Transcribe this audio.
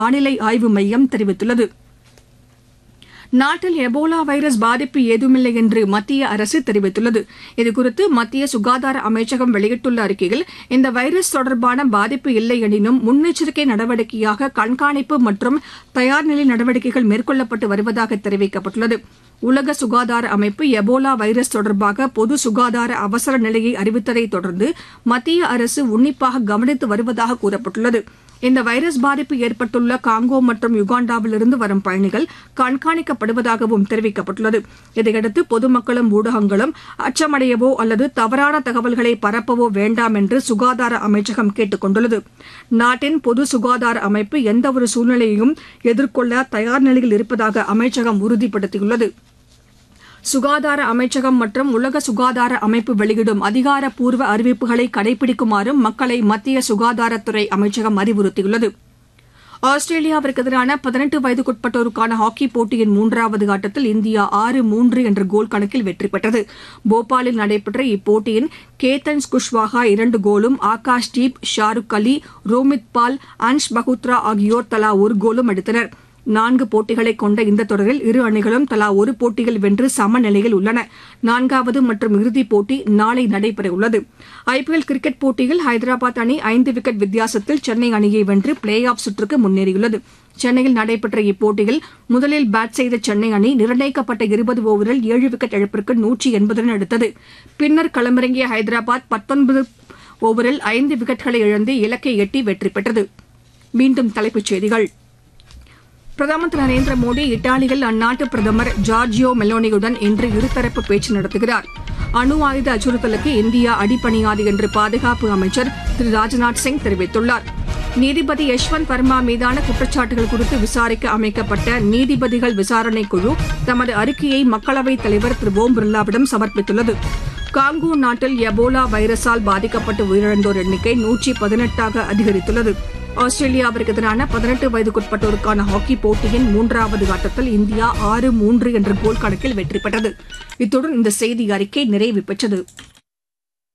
வானிலை ஆய்வு மையம் தெரிவித்துள்ளது நாட்டில் எபோலா வைரஸ் பாதிப்பு ஏதுமில்லை என்று மத்திய அரசு தெரிவித்துள்ளது இதுகுறித்து மத்திய சுகாதார அமைச்சகம் வெளியிட்டுள்ள அறிக்கையில் இந்த வைரஸ் தொடர்பான பாதிப்பு இல்லை எனினும் முன்னெச்சரிக்கை நடவடிக்கையாக கண்காணிப்பு மற்றும் தயார்நிலை நடவடிக்கைகள் மேற்கொள்ளப்பட்டு வருவதாக தெரிவிக்கப்பட்டுள்ளது உலக சுகாதார அமைப்பு எபோலா வைரஸ் தொடர்பாக பொது சுகாதார அவசர நிலையை அறிவித்ததை தொடர்ந்து மத்திய அரசு உன்னிப்பாக கவனித்து வருவதாக கூறப்பட்டுள்ளது இந்த வைரஸ் பாதிப்பு ஏற்பட்டுள்ள காங்கோ மற்றும் யுகாண்டாவிலிருந்து வரும் பயணிகள் கண்காணிக்கப்படுவதாகவும் தெரிவிக்கப்பட்டுள்ளது இதையடுத்து பொதுமக்களும் ஊடகங்களும் அச்சமடையவோ அல்லது தவறான தகவல்களை பரப்பவோ வேண்டாம் என்று சுகாதார அமைச்சகம் கேட்டுக் கொண்டுள்ளது நாட்டின் பொது சுகாதார அமைப்பு எந்தவொரு சூழ்நிலையையும் எதிர்கொள்ள தயார் நிலையில் இருப்பதாக அமைச்சகம் உறுதிப்படுத்தியுள்ளது சுகாதார அமைச்சகம் மற்றும் உலக சுகாதார அமைப்பு வெளியிடும் அதிகாரப்பூர்வ அறிவிப்புகளை கடைபிடிக்குமாறும் மக்களை மத்திய சுகாதாரத்துறை அமைச்சகம் அறிவுறுத்தியுள்ளது ஆஸ்திரேலியாவிற்கு எதிரான பதினெட்டு வயதுக்குட்பட்டோருக்கான ஹாக்கி போட்டியின் மூன்றாவது ஆட்டத்தில் இந்தியா ஆறு மூன்று என்ற கோல் கணக்கில் வெற்றி பெற்றது போபாலில் நடைபெற்ற இப்போட்டியின் கேத்தன் குஷ்வாஹா இரண்டு கோலும் ஆகாஷ் தீப் ஷாருக் அலி ரோமித் பால் அன்ஷ் பகுத்ரா ஆகியோர் தலா ஒரு கோலும் அடித்தனா் நான்கு போட்டிகளை கொண்ட இந்த தொடரில் இரு அணிகளும் தலா ஒரு போட்டியில் வென்று சமநிலையில் உள்ளன நான்காவது மற்றும் இறுதிப் போட்டி நாளை நடைபெறவுள்ளது ஐபிஎல் கிரிக்கெட் போட்டியில் ஹைதராபாத் அணி ஐந்து விக்கெட் வித்தியாசத்தில் சென்னை அணியை வென்று பிளே ஆஃப் சுற்றுக்கு முன்னேறியுள்ளது சென்னையில் நடைபெற்ற இப்போட்டியில் முதலில் பேட் செய்த சென்னை அணி நிர்ணயிக்கப்பட்ட இருபது ஓவரில் ஏழு விக்கெட் இழப்பிற்கு நூற்றி எண்பது ரன் எடுத்தது பின்னர் களமிறங்கிய ஹைதராபாத் பத்தொன்பது ஓவரில் ஐந்து விக்கெட்களை இழந்து இலக்கை எட்டி வெற்றி பெற்றது மீண்டும் தலைப்புச் செய்திகள் பிரதமர் திரு நரேந்திர மோடி இத்தாலியில் அந்நாட்டு பிரதமர் ஜார்ஜியோ மெலோனியுடன் இன்று இருதரப்பு பேச்சு நடத்துகிறார் அணு ஆயுத அச்சுறுத்தலுக்கு இந்தியா அடிபணியாது என்று பாதுகாப்பு அமைச்சர் திரு ராஜ்நாத் சிங் தெரிவித்துள்ளார் நீதிபதி யஷ்வந்த் வர்மா மீதான குற்றச்சாட்டுகள் குறித்து விசாரிக்க அமைக்கப்பட்ட நீதிபதிகள் விசாரணை குழு தமது அறிக்கையை மக்களவைத் தலைவர் திரு ஓம் பிர்லாவிடம் சமர்ப்பித்துள்ளது காங்கோ நாட்டில் எபோலா வைரஸால் பாதிக்கப்பட்டு உயிரிழந்தோர் எண்ணிக்கை நூற்றி பதினெட்டாக அதிகரித்துள்ளது ஆஸ்திரேலியாவிற்கு எதிரான பதினெட்டு வயதுக்குட்பட்டோருக்கான ஹாக்கி போட்டியின் மூன்றாவது ஆட்டத்தில் இந்தியா ஆறு மூன்று என்ற கோல் கணக்கில் வெற்றி பெற்றது இத்துடன் இந்த செய்தி அறிக்கை நிறைவு பெற்றது